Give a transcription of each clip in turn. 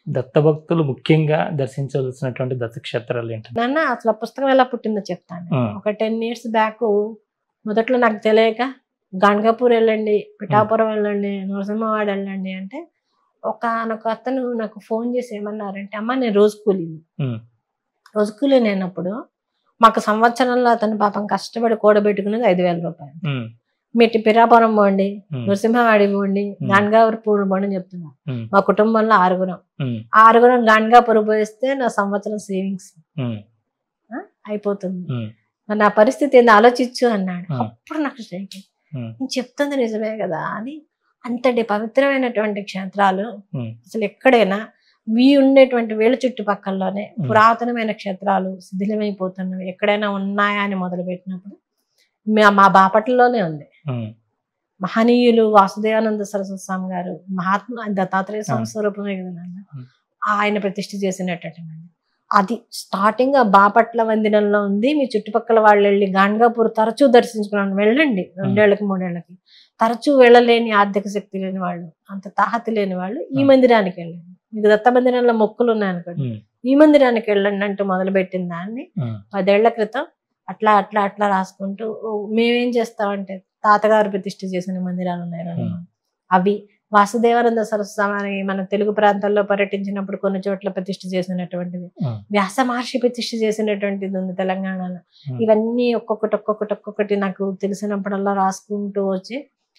దత్తభక్తులు ముఖ్యంగా దర్శించవలసినటువంటి దత్తక్షేత్రాలు ఏంటంటే నాన్న అసలు ఆ పుస్తకం ఎలా పుట్టిందో చెప్తాను ఉమ్, ఒక టెన్ ఇయర్స్ బ్యాక్ మొదట్లో నాకు తెలియక గాన్గాపూర్ వెళ్ళండి పిఠాపురం వెళ్ళండి నరసింహవాడ వెళ్ళండి అంటే ఒక ఒక అతను నాకు ఫోన్ చేసి ఏమన్నారంటే అమ్మ నేను రోజు కూలీని ఉమ్, రోజు కూలీ నేనప్పుడు మాకు సంవత్సరంలో అతను పాపం కష్టపడి కూడబెట్టుకునేది ఐదు వేల రూపాయలు ఉమ్, మీటి పిఠాపురం పోండి ఉమ్, నరసింహవాడి పోండి గాన్గాపూర్ పోండి అని చెప్తున్నా ఉమ్, మా కుటుంబంలో ఆరుగురం ఉమ్, ఆరుగురం గాన్గాపూర్ పోయిస్తే నా సంవత్సరం సేవింగ్స్ ఉమ్, అయిపోతుంది ఉమ్, మరి నా పరిస్థితి ఏంది ఆలోచించు అన్నాడు Hmm. అప్పుడు నాకు స్ట్రైక్ అయింది. ఉమ్, నేను చెప్తుంది నిజమే కదా అని అంతటి పవిత్రమైనటువంటి క్షేత్రాలు ఉమ్, అసలు ఎక్కడైనా వీ ఉండేటువంటి వేళ చుట్టుపక్కలలోనే Hmm. పురాతనమైన క్షేత్రాలు శిథిలమైపోతున్నవి ఎక్కడైనా ఉన్నాయా అని మొదలు పెట్టినప్పుడు మా- మా బాపట్లలోనే ఉంది ఉమ్, మహనీయులు వాసుదేవానంద సరస్వతి స్వామి గారు మహాత్మా దత్తాత్రేయ స్వామి Hmm. స్వరూపమే కదా నాన్న Hmm. ఆయన ప్రతిష్ఠ చేసినటువంటి అది స్టార్టింగ్ ఆ బాపట్ల వందినంలో ఉంది మీ చుట్టుపక్కల వాళ్ళు వెళ్ళి గాన్గాపూర్ తరచూ దర్శించుకున్నాను వెళ్ళండి రెండేళ్లకి మూడేళ్లకి తరచూ వెళ్ళలేని ఆర్థిక శక్తి లేని వాళ్ళు అంత తాహతి లేని వాళ్ళు ఈ Hmm. మందిరానికి వెళ్ళండి మీకు దత్త మందిరంలో మొక్కులు ఉన్నాయనుకోండి ఉమ్, ఈ మందిరానికి వెళ్ళండి అంటూ మొదలుపెట్టిన దాన్ని ఉమ్, పదేళ్ల క్రితం అట్లా అట్లా అట్లా రాసుకుంటూ ఓ, మేమేం చేస్తామంటే తాతగారు ప్రతిష్ఠ చేసిన మందిరాలు ఉన్నాయి రెండు Hmm. మూడు. అవి వాసుదేవానంద సరస్వామి అని మన తెలుగు ప్రాంతాల్లో పర్యటించినప్పుడు కొన్ని చోట్ల ప్రతిష్ఠ చేసినటువంటిది Hmm. వ్యాస మహర్షి ప్రతిష్ఠ చేసినటువంటిది ఉంది తెలంగాణలో Hmm. ఇవన్నీ ఒక్కొక్కటి ఒక్కొక్కటి ఒక్కొక్కటి నాకు తెలిసినప్పుడల్లా రాసుకుంటూ వచ్చి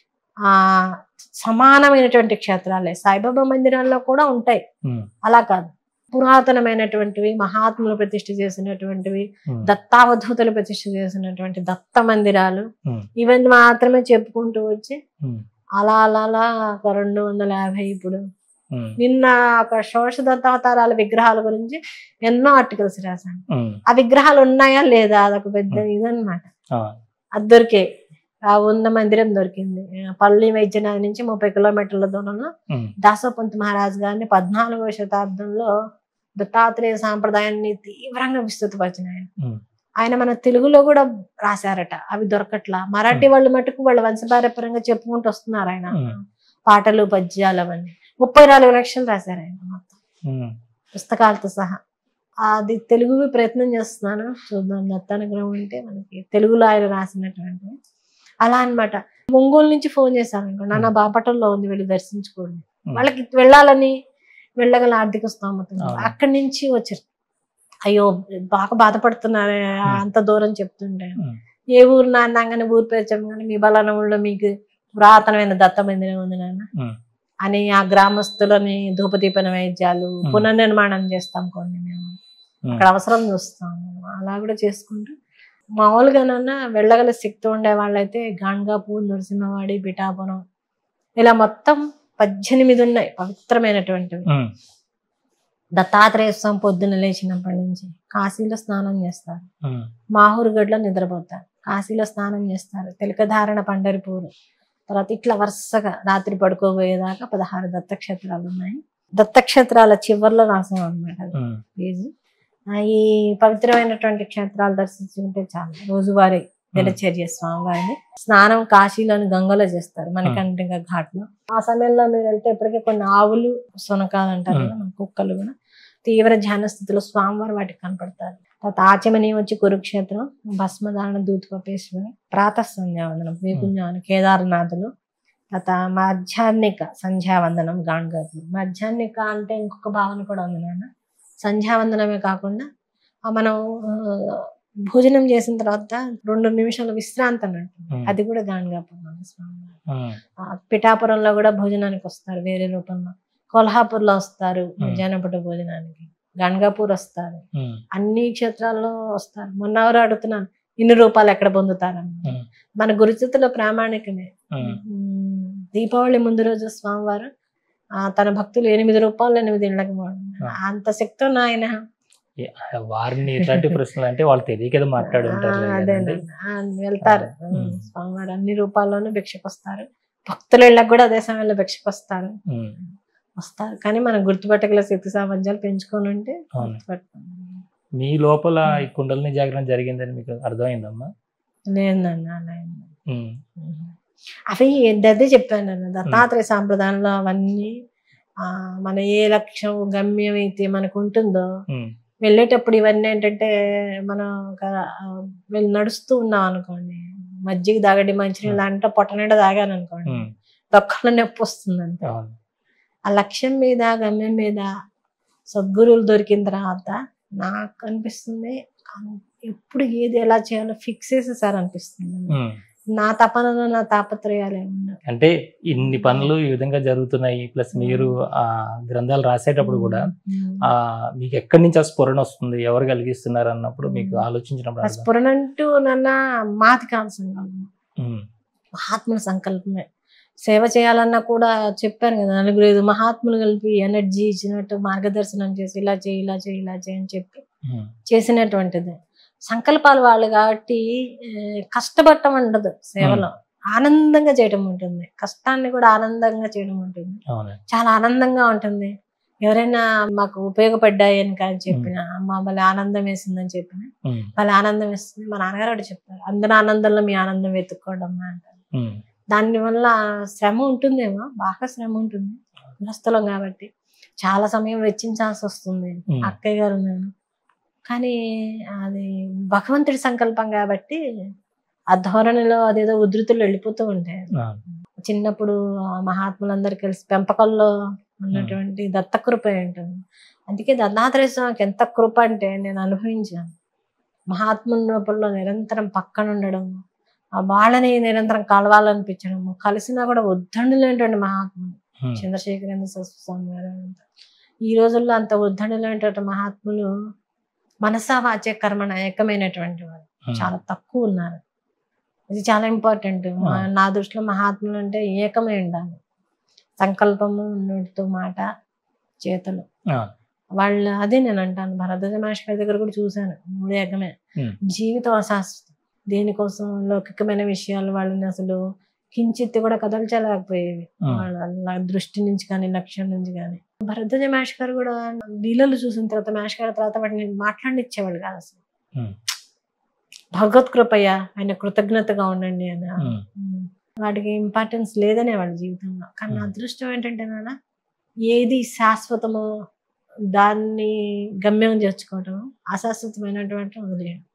ఆ సమానమైనటువంటి క్షేత్రాలే సాయిబాబా మందిరాల్లో కూడా ఉంటాయి ఉమ్, అలా కాదు పురాతనమైనటువంటివి మహాత్ములు ప్రతిష్ఠ చేసినటువంటివి ఉమ్, దత్తావధూతలు ప్రతిష్ఠ చేసినటువంటి దత్త మందిరాలు ఉమ్, ఇవన్నీ మాత్రమే చెప్పుకుంటూ వచ్చి ఉమ్, అలా అలా అలా ఒక రెండు వందల యాభై ఇప్పుడు ఉమ్, నిన్న ఒక షోష దత్తావతారాల విగ్రహాల గురించి ఎన్నో ఆర్టికల్స్ రాశాను ఉమ్, ఆ విగ్రహాలు ఉన్నాయా లేదా అదొక పెద్ద ఇదన్నమాట ఆ, అది దొరికే ఆ ఉన్న మందిరం దొరికింది ఆ పల్లి వైద్యనాథ్ నుంచి ముప్పై కిలోమీటర్ల దూరంలో ఉమ్, దాసోపంత్ మహారాజ్ గారిని పద్నాలుగవ శతాబ్దంలో దత్తాత్రేయ సాంప్రదాయాన్ని తీవ్రంగా విస్తృతపరిచిన ఆయన ఉమ్, ఆయన మన తెలుగులో కూడా రాశారట అవి దొరకట్లా మరాఠీ వాళ్ళు మటుకు వాళ్ళ వంశపారపరంగా చెప్పుకుంటూ వస్తున్నారు ఆయన ఉమ్. పాటలు పద్యాలు అవన్నీ ముప్పై నాలుగు లక్షలు రాశారు ఆయన మొత్తం ఉమ్, పుస్తకాలతో సహా అది తెలుగు ప్రయత్నం చేస్తున్నాను చూద్దాం దత్తానుగ్రహం అంటే మనకి తెలుగులో ఆయన రాసినటువంటి అలా అన్నమాట ఒంగోలు నుంచి ఫోన్ చేశాను అనుకో నాన్న బాపట్లలో ఉంది వెళ్ళి దర్శించుకోండి ఉమ్. వాళ్ళకి వెళ్ళాలని వెళ్ళగల ఆర్థిక స్తోమత ఉంది. అవును. అక్కడి నుంచి వచ్చారు అయ్యో బాగా బాధపడుతున్నారే ఉమ్. అంత దూరం చెప్తుంటే ఉమ్. ఏ ఊరు నాన్న అనగానే ఊరు పేరు చెప్పగానే మీ బలాన ఊళ్ళో మీకు పురాతనమైన దత్త మందిరం ఉంది నాన్న ఉమ్. అని ఆ గ్రామస్తులని ధూపదీప నైవేద్యాలు ఉమ్. పునర్నిర్మాణం చేస్తాం కొన్ని మేము ఉమ్, అక్కడ అవసరం చూస్తాము అలా కూడా చేసుకుంటూ మామూలుగానన్నా వెళ్ళగల శక్తి ఉండే వాళ్ళైతే గాన్గాపూర్ నరసింహవాడి పిఠాపురం ఇలా మొత్తం పద్దెనిమిది ఉన్నాయి పవిత్రమైనటువంటివి ఉమ్, దత్తాత్రేయ స్వామి పొద్దున్న లేచినప్పటి నుంచి కాశీలో స్నానం చేస్తారు ఉమ్, మాహూరుగడ్లో నిద్రపోతారు కాశీలో స్నానం చేస్తారు తిలకధారణ పండరిపూరు తర్వాత ఇట్లా వరుసగా రాత్రి పడుకోబోయేదాకా పదహారు దత్తక్షేత్రాలు ఉన్నాయి దత్తక్షేత్రాల చివర్లో రాసాం అనమాట అది ఉమ్, పేజీ ఆ, ఈ పవిత్రమైనటువంటి క్షేత్రాలు దర్శించుకుంటే చాలు రోజువారీ దినచర్య స్వామివారిని స్నానం కాశీలోని గంగలో చేస్తారు మనకంటిగా ఘాట్లో ఆ సమయంలో మీరు వెళ్తే ఇప్పటికే కొన్ని ఆవులు సునకాలు అంటారు కదా, మన కుక్కలు కూడా తీవ్ర ధ్యాన స్థితిలో స్వామివారు వాటికి కనపడతారు తర్వాత ఆచమని వచ్చి కురుక్షేత్రం భస్మదాన దూత్పేశ్వరి ప్రాతః సంధ్యావందనం వేపుంజాన కేదార్నాథులు తర్వాత మాధ్యాహ్నిక సంధ్యావందనం గాండ్గాతులు మాధ్యాహ్నిక అంటే ఇంకొక భావన కూడా ఉంది నాన్న సంధ్యావందనమే కాకుండా ఆ మనం ఆ, భోజనం చేసిన తర్వాత రెండు నిమిషాల విశ్రాంతి అన్నట్టు ఉమ్, అది కూడా గాన్గాపురం స్వామి ఉమ్, ఆ, పిఠాపురంలో కూడా భోజనానికి వస్తారు వేరే రూపంలో కొల్హాపూర్లో వస్తారు మధ్యాహ్నం పూట భోజనానికి గణగాపూర్ వస్తారు ఉమ్, అన్ని క్షేత్రాల్లో వస్తారు మొన్న ఎవరు అడుగుతున్నాను ఇన్ని రూపాయలు ఎక్కడ పొందుతారని ఉమ్, మన గురుచితుల ప్రామాణికమే ఉమ్, ఉమ్, దీపావళి ముందు రోజు స్వామివారు ఆ, తన భక్తులు ఎనిమిది రూపాయలు ఎనిమిది ఇళ్ళకి పోవడం. ఆ. అంత శక్తి ఉన్న ఆయన ఏ- వారిని ఇట్లాంటి ప్రశ్నలు అంటే వాళ్ళు తెలియక ఏదో మాట్లాడి ఉంటారు ఆ, కదండి. అదేనండి. ఆ, వెళ్తారు ఉమ్. ఉమ్, స్వామివారు అన్ని రూపాల్లోనూ భిక్షకు వస్తారు భక్తుల ఇళ్ళకి కూడా అదే సమయంలో భిక్షకు వస్తారు ఉమ్, వస్తారు కానీ మనం గుర్తుపట్టగల శక్తి సామర్థ్యాలు పెంచుకొని ఉంటే అవును. గుర్తుపడతాం మీ లోపల ఈ కుండలిని జాగరణ జరిగిందని మీకు అర్థమైందమ్మా లేదన్న అలా ఏం లేదు. ఉమ్, అవి అదే చెప్పాను నేను దత్తాత్రేయ సాంప్రదాయంలో అవన్నీ ఆ, మన ఏ లక్ష్యం గమ్యం అయితే మనకు ఉంటుందో ఉమ్, వెళ్ళేటప్పుడు ఇవన్నీ ఏంటంటే మనం ఒక ఆ, వెళ్ళి నడుస్తూ ఉన్నాం అనుకోండి మజ్జిగ తాగండి మంచినీళ్ళు అంటే పొట్ట నిండా తాగాను అనుకోండి ఉమ్, దొక్కలో నొప్పి వస్తుంది అంతే అవును ఆ లక్ష్యం మీద గమ్యం మీద సద్గురువులు దొరికిన తర్వాత నాకు అనిపిస్తుంది అం- ఎప్పుడు ఏది ఎలా చేయాలో ఫిక్స్ చేసేసారు అనిపిస్తుంది ఉమ్. నా తపనలో నా తాపత్రయాలు ఏమన్నా అంటే ఇన్ని పనులు ఈ విధంగా జరుగుతున్నాయి ప్లస్ మీరు ఆ గ్రంథాలు రాసేటప్పుడు కూడా ఆ మీకు ఎక్కడి నుంచి ఆ స్ఫురణ వస్తుంది ఎవరు కలిగిస్తున్నారు అన్నప్పుడు మీకు ఆలోచించినప్పుడు ఆ అర్థం. స్ఫురణ అంటూ నన్న మాతి కాదు సంకల్పం ఉమ్, మహాత్ముల సంకల్పమే సేవ చేయాలన్నా కూడా చెప్పాను కదా నలుగురు ఐదు మహాత్ములు కలిపి ఎనర్జీ ఇచ్చినట్టు మార్గదర్శనం చేసి ఇలా చేయి ఇలా చేయి ఇలా చేయి అని చెప్పి ఉమ్, చేసినటువంటిది సంకల్పాలు వాళ్ళు కాబట్టి ఏ, కష్టపడటం ఉండదు సేవలో ఆనందంగా చేయడం ఉంటుంది కష్టాన్ని కూడా ఆనందంగా చేయడం ఉంటుంది అవును చాలా ఆనందంగా ఉంటుంది ఎవరైనా మాకు ఉపయోగపడ్డాయి అని కానీ చెప్పిన అమ్మ వాళ్ళ ఆనందం వేసిందని చెప్పిన ఉమ్, వాళ్ళ ఆనందం వేస్తుంది మా నాన్నగారు కూడా చెప్తారు అందరి ఆనందంలో మీ ఆనందం వెతుక్కోవడం అమ్మా అంటారు ఉమ్, దానివల్ల శ్రమ ఉంటుందేమో బాగా శ్రమ ఉంటుంది గృహస్థలం కాబట్టి చాలా సమయం వెచ్చించాల్సి వస్తుంది ఉమ్, అక్కయ్య గారు నేను కానీ అది భగవంతుడి సంకల్పం కాబట్టి ఆ ధోరణిలో అదేదో ఉధృతులు వెళ్ళిపోతూ ఉంటాయి ఆ, చిన్నప్పుడు ఆ మహాత్ములందరూ కలిసి పెంపకంలో ఉన్నటువంటి దత్త కృప ఉంటుంది అందుకే దత్తాత్రేయ స్వామికి ఎంత కృప అంటే నేను అనుభవించాను మహాత్ముల రూపంలో నిరంతరం పక్కన ఉండడం ఆ వాళ్ళని నిరంతరం కలవాలనిపించడం కలిసినా కూడా ఉద్ధరణులేంటండి మహాత్ములు ఉమ్, చంద్రశేఖరేంద్ర సరస్వతి స్వామి గారు అంతా. ఈ రోజుల్లో అంత ఉద్ధరణులైనటువంటి మహాత్ములు మనసా వాచే కర్మణ ఏకమైనటువంటి వారు ఉమ్, చాలా తక్కువ ఉన్నారు ఇది చాలా ఇంపార్టెంట్ నా దృష్టిలో మహాత్ములు అంటే ఏకమై ఉండాలి సంకల్పము నోటితో మాట చేతలు ఆ, వాళ్ళు అదే నేను అంటాను భరద్వాజ మహర్షి గారి దగ్గర కూడా చూశాను మూడు ఏకమే ఉమ్, జీవితం అశాశ్వతం దేనికోసం లౌకికమైన విషయాలు వాళ్ళని అసలు కించిత్ కూడా కదల్చలేకపోయేవి ఉమ్, వాళ్ళ దృష్టి నుంచి కానీ లక్ష్యం నుంచి కానీ భరద్వాజ మహర్షి గారు కూడా లీలలు చూసిన తర్వాత మహర్షి గారి తర్వాత వాటిని మాట్లాడిచ్చేవాళ్ళు కాదు అసలు ఉమ్, భగవత్ కృపయ్య ఆయన కృతజ్ఞతగా ఉండండి అని ఉమ్, ఉమ్. వాటికి ఇంపార్టెన్స్ లేదనే వాళ్ళ జీవితంలో కానీ నా Hmm. అదృష్టం ఏంటంటే నాన్న ఏది శాశ్వతమో దాన్ని గమ్యం చేర్చుకోవటం అశాశ్వతమైనటువంటి వదిలేయడం